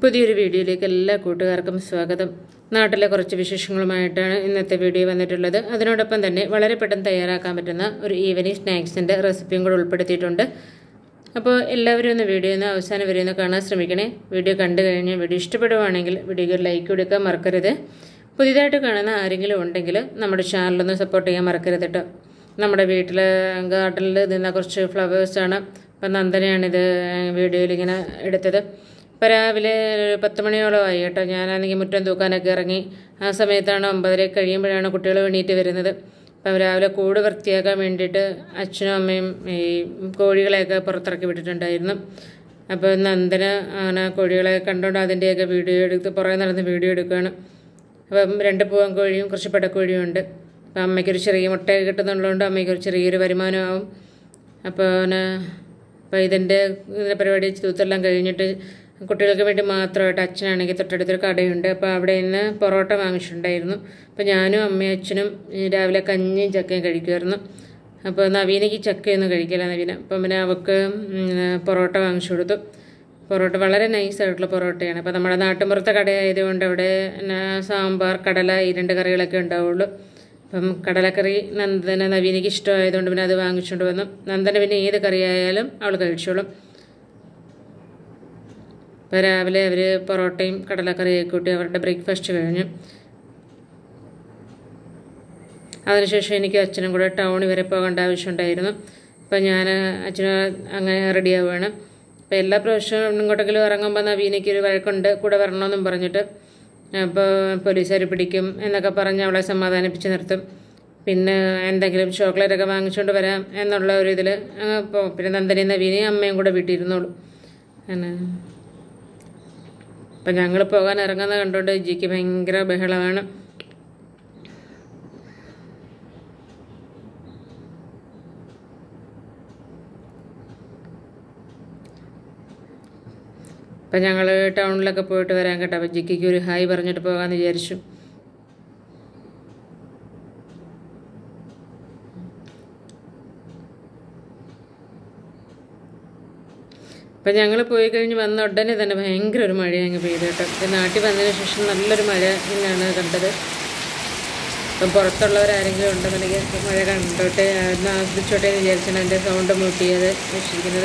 പുതിയൊരു വീഡിയോയിലേക്ക് എല്ലാ കൂട്ടുകാർക്കും സ്വാഗതം നാട്ടിലെ കുറച്ച് വിശേഷങ്ങളുമായിട്ടാണ് ഇന്നത്തെ വീഡിയോ വന്നിട്ടുള്ളത് അതിനോടൊപ്പം തന്നെ വളരെ പെട്ടെന്ന് തയ്യാറാക്കാൻ പറ്റുന്ന ഒരു ഈവനിങ് സ്നാക്സിൻ്റെ റെസിപ്പിയും കൂടെ ഉൾപ്പെടുത്തിയിട്ടുണ്ട് അപ്പോൾ എല്ലാവരും ഒന്ന് വീഡിയോ ഒന്ന് അവസാനം വരെ ഒന്ന് കാണാൻ ശ്രമിക്കണേ വീഡിയോ കണ്ടു കഴിഞ്ഞ് വീഡിയോ ഇഷ്ടപ്പെടുവാണെങ്കിൽ വീഡിയോക്ക് ഒരു ലൈക്ക് കൊടുക്കാൻ മറക്കരുത് പുതിയതായിട്ട് കാണുന്ന ആരെങ്കിലും ഉണ്ടെങ്കിൽ നമ്മുടെ ചാനലൊന്ന് സപ്പോർട്ട് ചെയ്യാൻ മറക്കരുത് കേട്ടോ നമ്മുടെ വീട്ടിൽ ഗാർഡനിൽ നിന്ന കുറച്ച് ഫ്ലവേഴ്സാണ് അപ്പം നന്ദനയാണിത് വീഡിയോയിൽ ഇങ്ങനെ എടുത്തത് ഇപ്പോൾ രാവിലെ ഒരു പത്ത് മണിയോളം ആയി കേട്ടോ ഞാനാണെങ്കിൽ മുറ്റം തൂക്കാനൊക്കെ ഇറങ്ങി ആ സമയത്താണ് ഒമ്പതര കഴിയുമ്പോഴാണ് കുട്ടികൾ എണീറ്റ് വരുന്നത് അപ്പം രാവിലെ കൂട് വൃത്തിയാക്കാൻ വേണ്ടിയിട്ട് അച്ഛനും അമ്മയും ഈ കോഴികളെയൊക്കെ പുറത്തിറക്കി വിട്ടിട്ടുണ്ടായിരുന്നു അപ്പോൾ നന്ദന അങ്ങനെ കോഴികളെ കണ്ടുകൊണ്ട് അതിൻ്റെയൊക്കെ വീഡിയോ എടുത്ത് പുറകെ നടന്ന് വീഡിയോ എടുക്കുകയാണ് അപ്പം രണ്ട് പൂവൻ കോഴിയും കുറച്ച് പെടക്കോഴിയും ഉണ്ട് അപ്പം അമ്മയ്ക്കൊരു ചെറിയ മുട്ടയൊക്കെ കിട്ടുന്നുള്ളതുകൊണ്ട് അമ്മയ്ക്കൊരു ചെറിയൊരു വരുമാനമാവും അപ്പോൾ പിന്നെ അപ്പോൾ ഇതിൻ്റെ ഇതിൻ്റെ പരിപാടി തൂത്തെല്ലാം കഴിഞ്ഞിട്ട് കുട്ടികൾക്ക് വേണ്ടി മാത്രമായിട്ട് അച്ഛനാണെങ്കിൽ തൊട്ടടുത്തൊരു കടയുണ്ട് അപ്പോൾ അവിടെ നിന്ന് പൊറോട്ട വാങ്ങിച്ചിട്ടുണ്ടായിരുന്നു അപ്പോൾ ഞാനും അമ്മയും അച്ഛനും ഈ രാവിലെ കഞ്ഞിയും ചക്കയും കഴിക്കുമായിരുന്നു അപ്പോൾ നവീനയ്ക്ക് ചക്കയൊന്നും കഴിക്കില്ല നവീന അപ്പം പിന്നെ അവൾക്ക് ഉം, പൊറോട്ട വാങ്ങിച്ചു കൊടുത്തു പൊറോട്ട വളരെ നൈസായിട്ടുള്ള പൊറോട്ടയാണ് അപ്പോൾ നമ്മുടെ നാട്ടിൻപുറത്തെ കടയായതുകൊണ്ട് അവിടെ പിന്നെ സാമ്പാർ കടല ഈ രണ്ട് കറികളൊക്കെ ഉണ്ടാവുള്ളൂ അപ്പം കടലക്കറി നന്ദന നവീനയ്ക്ക് ഇഷ്ടമായതുകൊണ്ട് പിന്നെ അത് വാങ്ങിച്ചുകൊണ്ട് വന്നു നന്ദന പിന്നെ ഏത് കറിയായാലും അവൾ കഴിച്ചോളും അപ്പോൾ രാവിലെ അവർ പൊറോട്ടയും കടലക്കറിയൊക്കെ കൂട്ടി അവരുടെ ബ്രേക്ക്ഫാസ്റ്റ് കഴിഞ്ഞു അതിനുശേഷം എനിക്ക് അച്ഛനും കൂടെ ടൗണിൽ വരെ പോകേണ്ട ആവശ്യമുണ്ടായിരുന്നു അപ്പോൾ ഞാൻ അച്ഛന് അങ്ങനെ റെഡി ആവുകയാണ് അപ്പോൾ എല്ലാ പ്രാവശ്യവും ഇങ്ങോട്ടെങ്കിലും ഇറങ്ങുമ്പോൾ നവീനയ്ക്ക് ഒരു വഴക്കുണ്ട് കൂടെ വരണമെന്നും പറഞ്ഞിട്ട് അപ്പോൾ പോലീസുകാർ പിടിക്കും എന്നൊക്കെ പറഞ്ഞ് അവളെ സമാധാനിപ്പിച്ച് നിർത്തും പിന്നെ എന്തെങ്കിലും ചോക്ലേറ്റൊക്കെ വാങ്ങിച്ചുകൊണ്ട് വരാം എന്നുള്ള ഒരു ഇതിൽ അപ്പോൾ പിന്നെ നന്ദനയും നവീനയും അമ്മയും കൂടെ വീട്ടിൽ ഇരുന്നോളൂ അങ്ങനെ അപ്പം ഞങ്ങൾ പോകാൻ ഇറങ്ങുന്നത് കണ്ടുകൊണ്ട് ജിക്ക് ഭയങ്കര ബഹളമാണ് അപ്പം ഞങ്ങൾ ടൗണിലൊക്കെ പോയിട്ട് വരാൻ കേട്ടോ അപ്പം ജിക്കിക്ക് ഒരു ഹായ് പറഞ്ഞിട്ട് പോകാമെന്ന് വിചാരിച്ചു അപ്പം ഞങ്ങൾ പോയി കഴിഞ്ഞ് വന്ന ഉടനെ തന്നെ ഭയങ്കര ഒരു മഴ അങ്ങ് പെയ്തു കേട്ടോ ഇപ്പം നാട്ടിൽ വന്നതിന് ശേഷം നല്ലൊരു മഴ ഇന്നാണ് കണ്ടത് ഇപ്പം പുറത്തുള്ളവരാരെങ്കിലും ഉണ്ടെന്നുണ്ടെങ്കിൽ മഴ കണ്ടോട്ടെ ഒന്ന് ആസ്വദിച്ചോട്ടെ എന്ന് വിചാരിച്ചാണ് എൻ്റെ സൗണ്ട് മ്യൂട്ട് വെച്ചിരിക്കുന്നത്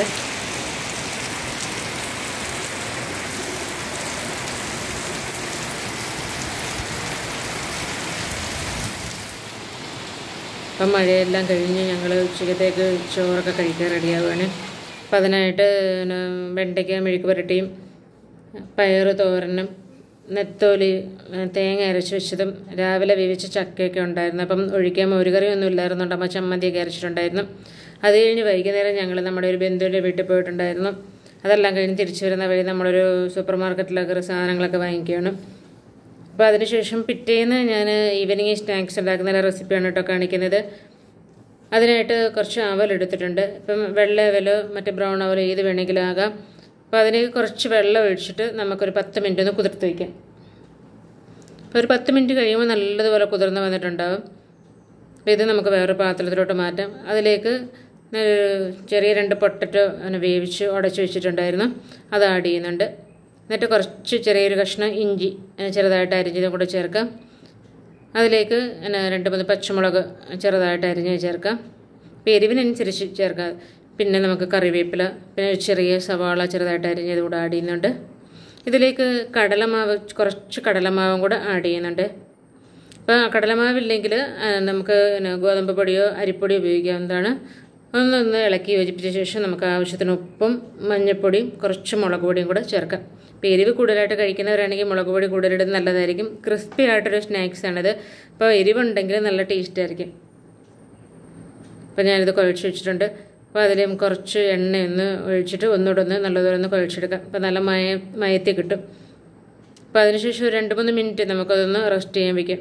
അപ്പം മഴയെല്ലാം കഴിഞ്ഞ് ഞങ്ങൾ ഉച്ചക്കത്തേക്ക് ചോറൊക്കെ കഴിക്കാൻ റെഡിയാവുകയാണ് അപ്പം അതിനായിട്ട് പിന്നെ വെണ്ടയ്ക്ക മെഴുക്ക് പുരട്ടിയും പയറ് തോരനും നെത്തോലി ഏഹ് തേങ്ങ അരച്ച് വെച്ചതും രാവിലെ വേവിച്ച ചക്കയൊക്കെ ഉണ്ടായിരുന്നു അപ്പം ഒഴിക്കാൻ മോരുകറി ഒന്നും ഇല്ലായിരുന്നുണ്ട് അമ്മ ചമ്മന്തിയൊക്കെ അരച്ചിട്ടുണ്ടായിരുന്നു അത് കഴിഞ്ഞ് വൈകുന്നേരം ഞങ്ങൾ നമ്മുടെ ഒരു ബന്ധുവിൻ്റെ വീട്ടിൽ പോയിട്ടുണ്ടായിരുന്നു അതെല്ലാം കഴിഞ്ഞ് തിരിച്ചു വരുന്ന വഴി നമ്മളൊരു സൂപ്പർ മാർക്കറ്റിലൊക്കെ സാധനങ്ങളൊക്കെ വാങ്ങിക്കുകയാണ് അപ്പോൾ അതിനുശേഷം പിറ്റേന്ന് ഞാൻ ഈവനിങ് സ്നാക്സ് ഉണ്ടാക്കുന്ന റെസിപ്പിയാണ് കേട്ടോ കാണിക്കുന്നത് അതിനായിട്ട് കുറച്ച് അവൽ എടുത്തിട്ടുണ്ട് ഇപ്പം വെള്ള അവലോ മറ്റേ ബ്രൗൺ അവലോ ഏത് വേണമെങ്കിലും ആകാം അപ്പോൾ അതിന് കുറച്ച് വെള്ളം ഒഴിച്ചിട്ട് നമുക്കൊരു പത്ത് മിനിറ്റ് ഒന്ന് കുതിർത്ത് വയ്ക്കാം അപ്പോൾ ഒരു പത്ത് മിനിറ്റ് കഴിയുമ്പോൾ നല്ലതുപോലെ കുതിർന്ന് വന്നിട്ടുണ്ടാവും അപ്പോൾ ഇത് നമുക്ക് വേറൊരു പാത്രത്തിലോട്ട് മാറ്റാം അതിലേക്ക് ഒരു ചെറിയ രണ്ട് പൊട്ടറ്റോ അങ്ങനെ വേവിച്ച് ഉടച്ച് വെച്ചിട്ടുണ്ടായിരുന്നു അത് ആഡ് ചെയ്യുന്നുണ്ട് എന്നിട്ട് കുറച്ച് ചെറിയൊരു കഷ്ണം ഇഞ്ചി ഏഹ് ചെറുതായിട്ട് അരിഞ്ഞതും കൂടെ ചേർക്കാം അതിലേക്ക് പിന്നെ രണ്ട് മൂന്ന് പച്ചമുളക് ചെറുതായിട്ട് അരിഞ്ഞ് ചേർക്കാം അപ്പോൾ എരിവിനനുസരിച്ച് ചേർക്കാം പിന്നെ നമുക്ക് കറിവേപ്പില പിന്നെ ഒരു ചെറിയ സവാള ചെറുതായിട്ട് അരിഞ്ഞത് കൂടെ ആഡ് ചെയ്യുന്നുണ്ട് ഇതിലേക്ക് കടലമാവ് കുറച്ച് കടലമാവും കൂടെ ആഡ് ചെയ്യുന്നുണ്ട് അപ്പോൾ കടലമാവില്ലെങ്കിൽ ആ, നമുക്ക് പിന്നെ ഗോതമ്പ് പൊടിയോ അരിപ്പൊടിയോ ഉപയോഗിക്കാവുന്നതാണ് ഒന്നൊന്ന് ഇളക്കി യോജിപ്പിച്ച ശേഷം നമുക്ക് ആവശ്യത്തിന് ഉപ്പും മഞ്ഞൾപ്പൊടിയും കുറച്ച് മുളക് പൊടിയും കൂടെ ചേർക്കാം ഇപ്പോൾ എരിവ് കൂടുതലായിട്ട് കഴിക്കുന്നവരാണെങ്കിൽ മുളക് പൊടി കൂടുതലിടുന്നത് നല്ലതായിരിക്കും ക്രിസ്പി ആയിട്ടൊരു സ്നാക്സ് ആണിത് അപ്പോൾ എരിവുണ്ടെങ്കിൽ നല്ല ടേസ്റ്റ് ആയിരിക്കും അപ്പോൾ ഞാനിത് കുഴച്ച് വെച്ചിട്ടുണ്ട് അപ്പോൾ അതിൽ കുറച്ച് എണ്ണയൊന്ന് ഒഴിച്ചിട്ട് ഒന്നുകൂടെ ഒന്ന് നല്ലതുപോലെ ഒന്ന് കുഴച്ചെടുക്കാം അപ്പോൾ നല്ല മയ മയത്തി കിട്ടും അപ്പോൾ അതിനുശേഷം ഒരു രണ്ട് മൂന്ന് മിനിറ്റ് നമുക്കതൊന്ന് റെസ്റ്റ് ചെയ്യാൻ വയ്ക്കാം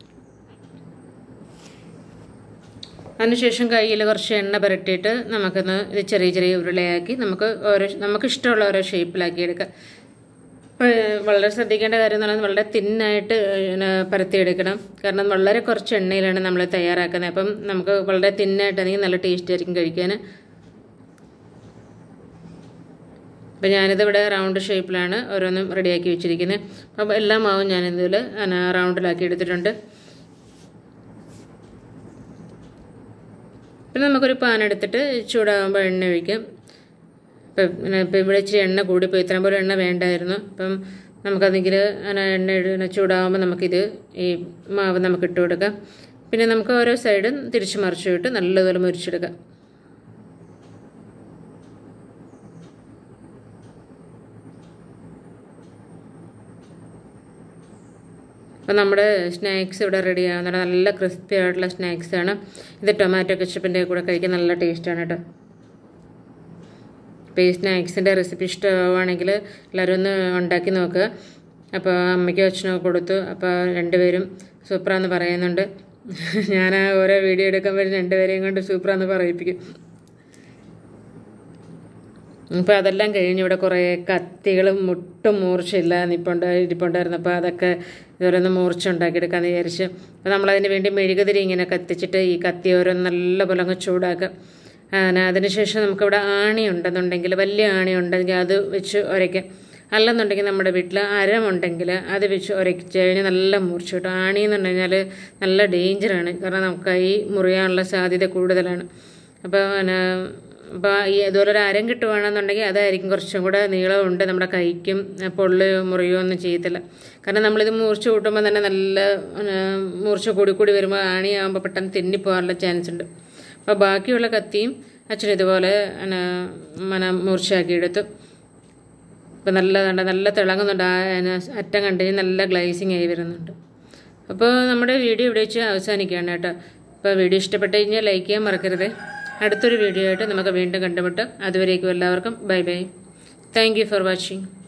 അതിനുശേഷം കയ്യിൽ കുറച്ച് എണ്ണ പുരട്ടിയിട്ട് നമുക്കൊന്ന് ഇത് ചെറിയ ചെറിയ ഉരുളയാക്കി നമുക്ക് ഓരോ നമുക്ക് ഇഷ്ടമുള്ള ഓരോ ഷേപ്പിലാക്കി എടുക്കാം അപ്പോൾ വളരെ ശ്രദ്ധിക്കേണ്ട കാര്യം എന്ന് പറയുന്നത് വളരെ തിന്നായിട്ട് പിന്നെ പരത്തിയെടുക്കണം കാരണം വളരെ കുറച്ച് എണ്ണയിലാണ് നമ്മൾ തയ്യാറാക്കുന്നത് അപ്പം നമുക്ക് വളരെ തിന്നായിട്ടാണെങ്കിൽ നല്ല ടേസ്റ്റ് ആയിരിക്കും കഴിക്കാൻ അപ്പോൾ ഞാനിത് ഇവിടെ റൗണ്ട് ഷേപ്പിലാണ് ഓരോന്നും റെഡിയാക്കി വെച്ചിരിക്കുന്നത് അപ്പോൾ എല്ലാ മാവും ഞാൻ ഇതിൽ റൗണ്ടിലാക്കി എടുത്തിട്ടുണ്ട് പിന്നെ നമുക്കൊരു പാൻ എടുത്തിട്ട് ചൂടാകുമ്പോൾ എണ്ണ ഒഴിക്കാം ഇപ്പം ഇപ്പം ഇവിടെ ഇച്ചിരി എണ്ണ കൂടിപ്പോയി ഇത്രയും പോലെ എണ്ണ വേണ്ടായിരുന്നു അപ്പം നമുക്കതെങ്കിൽ എണ്ണ ഇടുന്ന ചൂടാകുമ്പോൾ നമുക്കിത് ഈ മാവ് നമുക്ക് ഇട്ട് കൊടുക്കാം പിന്നെ നമുക്ക് ഓരോ സൈഡും തിരിച്ച് മറിച്ചു ഇട്ട് നല്ലതുപോലെ മുരിച്ചെടുക്കാം അപ്പോൾ നമ്മുടെ സ്നാക്സ് ഇവിടെ റെഡി ആവുന്നുണ്ട് നല്ല ക്രിസ്പി ആയിട്ടുള്ള സ്നാക്സാണ് ഇത് ടൊമാറ്റോ കെച്ചപ്പിൻ്റെ കൂടെ കഴിക്കാൻ നല്ല ടേസ്റ്റാണ് കേട്ടോ അപ്പോൾ ഈ സ്നാക്സിൻ്റെ റെസിപ്പി ഇഷ്ടമാണെങ്കിൽ എല്ലാവരും ഒന്ന് ഉണ്ടാക്കി നോക്കുക അപ്പോൾ അമ്മയ്ക്കും അച്ഛനൊക്കെ കൊടുത്തു അപ്പോൾ രണ്ടുപേരും സൂപ്പറാന്ന് പറയുന്നുണ്ട് ഞാൻ ആ ഓരോ വീഡിയോ എടുക്കുമ്പോൾ രണ്ടുപേരെയും കൊണ്ട് സൂപ്പറാന്ന് പറയിപ്പിക്കും അപ്പോൾ അതെല്ലാം കഴിഞ്ഞ് ഇവിടെ കുറേ കത്തികളും മുട്ടും മൂർച്ചയില്ല നിപ്പുണ്ട് ഇരിപ്പുണ്ടായിരുന്നു അപ്പോൾ അതൊക്കെ ഇതുപോലെ ഒന്ന് മൂർച്ച ഉണ്ടാക്കിയെടുക്കാമെന്ന് വിചാരിച്ച് അപ്പോൾ നമ്മളതിന് വേണ്ടി മെഴുകുതിരി ഇങ്ങനെ കത്തിച്ചിട്ട് ഈ കത്തി ഓരോ നല്ല പോലെ അങ്ങ് ചൂടാക്കുക അതിനുശേഷം നമുക്കിവിടെ ആണി ഉണ്ടെന്നുണ്ടെങ്കിൽ വലിയ ആണി ഉണ്ടെങ്കിൽ അത് വെച്ച് ഉരയ്ക്കാം അല്ലെന്നുണ്ടെങ്കിൽ നമ്മുടെ വീട്ടിൽ അരമുണ്ടെങ്കിൽ അത് വെച്ച് ഉരച്ച് കഴിഞ്ഞാൽ നല്ല മൂർച്ച കിട്ടും ആണി എന്ന് പറഞ്ഞു കഴിഞ്ഞാൽ നല്ല ഡേഞ്ചറാണ് കാരണം നമുക്ക് കൈ മുറിയാനുള്ള സാധ്യത കൂടുതലാണ് അപ്പോൾ പിന്നെ അപ്പോൾ ഈ ഇതുപോലെ ഒരു അരം കിട്ടുവാണെന്നുണ്ടെങ്കിൽ അതായിരിക്കും കുറച്ചും കൂടെ നീളമുണ്ട് നമ്മുടെ കൈക്കും പൊള്ള് മുറിയോ ഒന്നും ചെയ്യത്തില്ല കാരണം നമ്മളിത് മൂർച്ച കൂട്ടുമ്പോൾ തന്നെ നല്ല മൂർച്ച കൂടി കൂടി വരുമ്പോൾ ആണിയാകുമ്പോൾ പെട്ടെന്ന് തെന്നിപ്പോകാനുള്ള ചാൻസ് ഉണ്ട് അപ്പോൾ ബാക്കിയുള്ള കത്തിയും അച്ഛൻ ഇതുപോലെ മന മൂർച്ചയാക്കി എടുത്തു ഇപ്പോൾ നല്ല കണ്ട നല്ല തിളങ്ങുന്നുണ്ട് ആ അറ്റം കണ്ടു നല്ല ഗ്ലൈസിങ് ആയി വരുന്നുണ്ട് അപ്പോൾ നമ്മുടെ വീഡിയോ ഇവിടെ വെച്ച് അവസാനിക്കുകയാണ് കേട്ടോ അപ്പോൾ വീഡിയോ ഇഷ്ടപ്പെട്ട് കഴിഞ്ഞാൽ ലൈക്ക് ചെയ്യാൻ മറക്കരുത് അടുത്തൊരു വീഡിയോ ആയിട്ട് നമുക്ക് വീണ്ടും കണ്ടുമുട്ടാം അതുവരേക്കും എല്ലാവർക്കും bye bye thank you for watching